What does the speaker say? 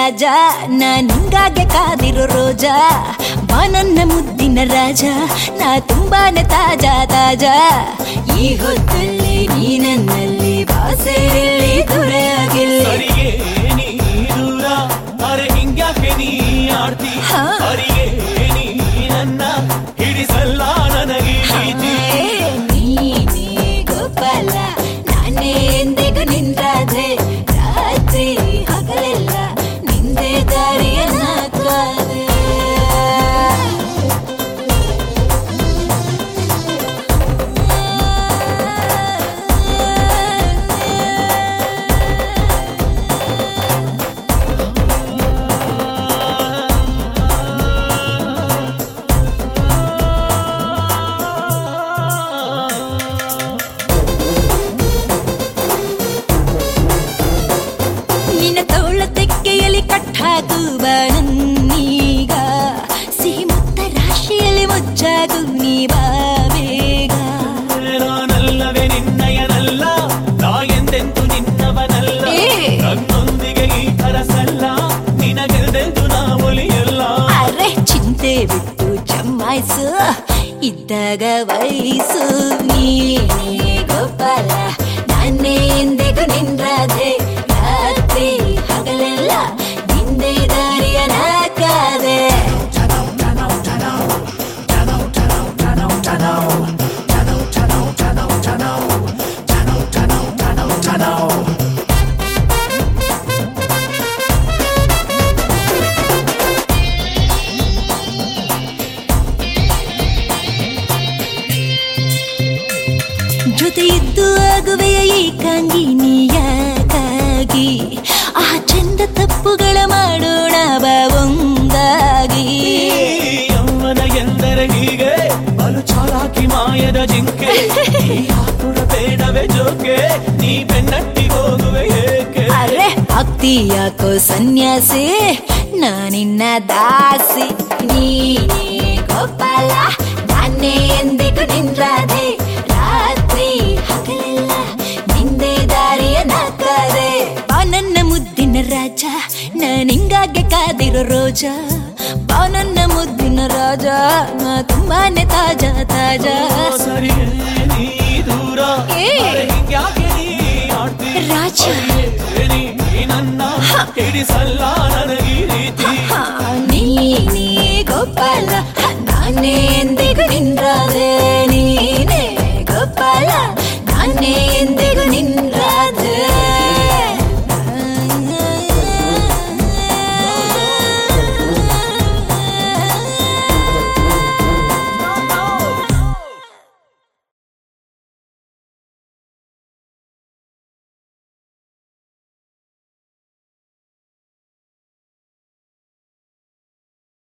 ರಾಜ ನಾ ನಿಂಗಾಗೆ ಕಾದಿರೋ ರೋಜಾ ಬಾ ನನ್ನ ಮುದ್ದಿನ ರಾಜ ನಾ ತುಂಬಾನೇ ತಾಜಾ ತಾಜಾ ಈ ಹೊತ್ತಲ್ಲಿ ನೀ ನನ್ನಲ್ಲಿ ಬಾಸೆಯಲ್ಲಿ ದೊರೆಯಾಗಿಲ್ಲ ಸರಿಗೆ ನೀ ದೂರ ಅರೆ ಹಿಂಗ್ಯಾಕೆ ನೀ ಆಡ್ತಿ ಹಾ. ಸರಿಗೆ ನೀ ನನ್ನ ಹಿಡಿಸಲ್ಲ ನನಗೆ ಪ್ರೀತಿ ನೀನೇ ಗೋಪಾಲ ನಾನೇ ಎಂದಿಗೂ ನಿಂದ್ರಾದೆ ರಾತ್ರಿ ಹಗಲೆಲ್ಲ ನಿಂದೆ ದಾರಿಯ ನಾಕಾದೆ ನಿನ್ನ ತೋಳ ತೆಕ್ಕೆಯಲ್ಲಿ ಕಟ್ಟಾಗುವ ನನ್ನೀಗ ಸಿಹಿ ಮುತ್ತ ರಾಶಿಯಲ್ಲಿ ಮುಚ್ಚಾಗು ನೀ ಬಾ ಬೇಗ ನಾನಲ್ಲವೇ ನಿನ್ನಯನಲ್ಲ ನಾ ಎಂದೆಂದು ನಿನ್ನವನಲ್ಲ ಏ. ನನ್ನೊಂದಿಗೆ ಈ ಕರಸಲ್ಲ ನಿನಗೆಲ್ದೆಂದು ನಾ ಒಲಿಯಲ್ಲ ಅರೆ ಚಿಂತೆ ಬಿಟ್ಟು ಜಮಾಯಿಸು ಇದ್ದಾಗ ವಯಸ್ಸು ನೀನೇ ಗೋಪಾಲ ನಾನೇ ಎಂದಿಗೂ ನಿಂದ್ರಾದೆ ರಾತ್ರಿ ಹಗಲೆಲ್ಲ ನಿಂದೆ ದಾರಿಯ ನಾಕಾದೆ ಜೊತೆ ಇದ್ದು ಆಗುವೆಯ ಏಕಾಂಗಿ ನೀಯಾಗಿ ಆ ಚಂದ ತಪ್ಪುಗಳ ಮಾಡೋಣ ಬಾ ಒಂದಾಗಿ ಯೌವನ ಎಂದರೆ ಹೀಗೆ ಬಲು ಚಾಲಾಕಿ ಮಾಯದ ಜಿಂಕೆ ಈ ಆತುರ ಬೇಡವೇ ಜೋಕೆ ನೀ ಬೆನ್ನಟ್ಟಿ ಹೋಗುವೆ ಏಕೆ ಅರೆ ಭಕ್ತಿ ಯಾಕೋ ಸನ್ಯಾಸಿ ನಾನಿನ್ನ ದಾಸಿ ನೀನೇ ಗೋಪಾಲ ನಾನೇ ಎಂದಿಗೂ ನಿಂದ್ರಾದೆ ರಾತ್ರಿ ಹಗಲೆಲ್ಲ ನಿಂದೆ ದಾರಿಯ ನಾಕಾದೆ ಬಾ ನನ್ನ ಮುದ್ದಿನ ರಾಜ ನಾನಿಂಗಾಗೆ ಕಾದಿರೋ ರೋಜಾ ಬಾ ನನ್ನ ಮುದ್ದಿನ ರಾಜ ನಾ ತುಂಬಾನೇ ತಾಜಾ ತಾಜಾ ಸರಿ ನೀ ದೂರ ಏ. ಅರೆ ಹಿಂಗ್ಯಾಕೆ ನೀ ಆಡ್ತಿ ರಾಜ. ಅರೆ ನೀ ನನ್ನ ಹಿಡಿಸಲ್ಲ ನನಗೆ ಈ ರೀತಿ ಹಾ, ನೀನೇ ಗೋಪಾಲ ನಾನೇ ಎಂದಿಗೂ ನಿಂದ್ರಾದೆ ನೀ